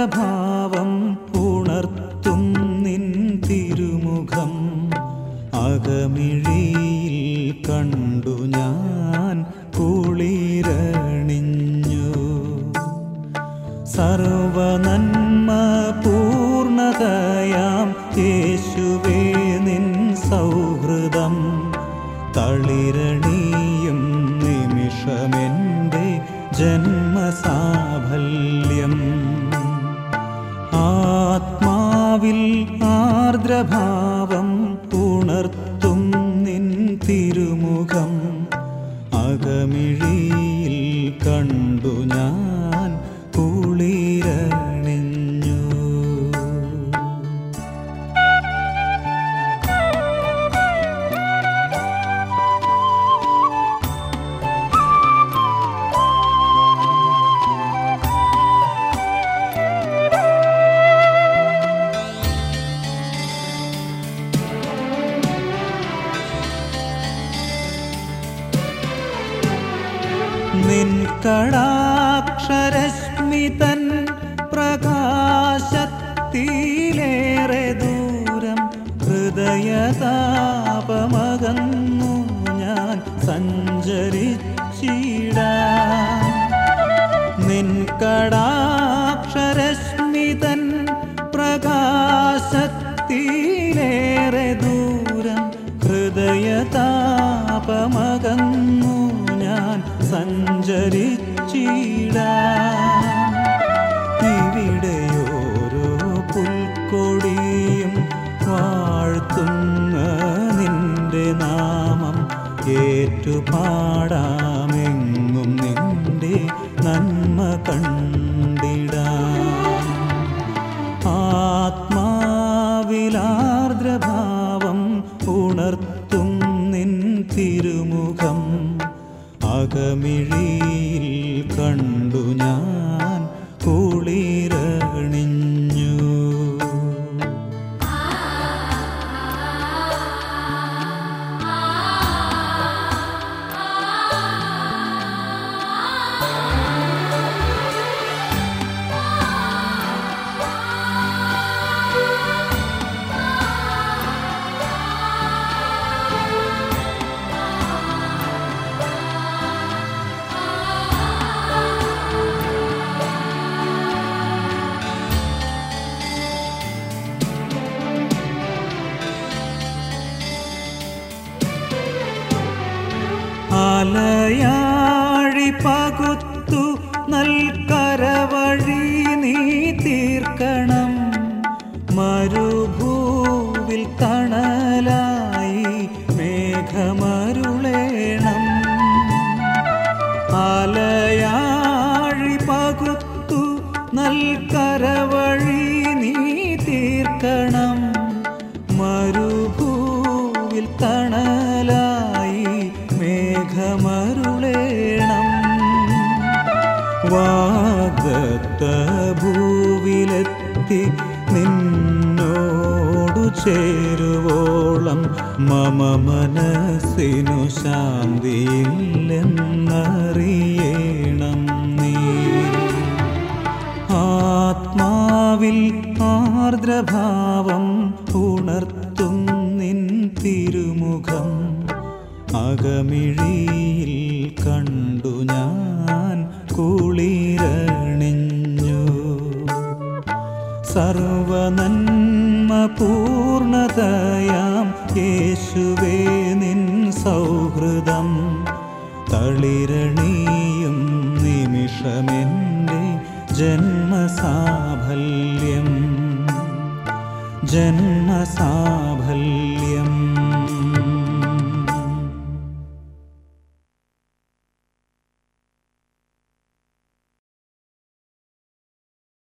ആർദ്രഭാവം ഉണർത്തും നിൻ തിരുമുഖം അകമിഴിയിൽ കണ്ടു ഞാൻ കുളിരണിഞ്ഞു സർവനന്മ പൂർണതയാം യേശുവേ നിൻ സൗഹൃദം തളിരണിയും നിമിഷമെൻ്റെ ജന്മസാഫല്യം ആത്മാവിൽ ആർദ്രഭാവം ഉണർത്തും നിൻ തിരുമുഖം അകമിഴിയിൽ കണ്ടു ഞാൻ കുളിരണിഞ്ഞു നിൻ കടാക്ഷരശ്മി തൻ പ്രകാശത്തിലേറെ ദൂരം ഹൃദയതാപമകന്നു ഞാൻ സഞ്ചരിച്ചിടാം നിൻ കടാക്ഷരശ്മി തൻ പ്രകാശത്തിലേറെ ദൂരം ഹൃദയതാപമകന്നു ഞാൻ സഞ്ചരിച്ചിടാം ഇവിടെയോരോ പുൽക്കൊടിയും വാഴ്ത്തുന്ന നിന്റെ നാമം ഏറ്റുപാടാമെങ്ങും നിന്റെ നന്മ കണ്ടിടാം ആത്മാവിലാർദ്രഭാവം ഉണർത്തും നിൻ തിരുമുഖം അകമിഴിയിൽ കണ്ടു ഞാൻ കുളിരണിഞ്ഞു അലയാഴി പകുത്തു നൽകരവഴി നീ തീർക്കണം മരുഭൂവിൽ തണലായി മേഘമരുളേണം അലയാഴി പകുത്തു നൽകരവഴി നീ തീർക്കണം മരുഭൂവിൽ തണലായി മേഘമരുളേണം വാഗ്ദത്ത ഭൂവിലെത്തി നിന്നോടു ചേരുവോളം മമ മനസ്സിനു ശാന്തിയില്ലെന്നറിയണം നീ ആത്മാവിൽ ആർദ്രഭാവം ഉണർത്തും നിൻ തിരുമുഖം അകമിഴിയിൽ കണ്ടു ഞാൻ കുളിരണിഞ്ഞു സർവനന്മ പൂർണതയാം യേശുവേ നിൻ സൗഹൃദം തളിരണിയും നിമിഷമെൻ്റെ ജന്മസാഫല്യം ജന്മസാഫല്യം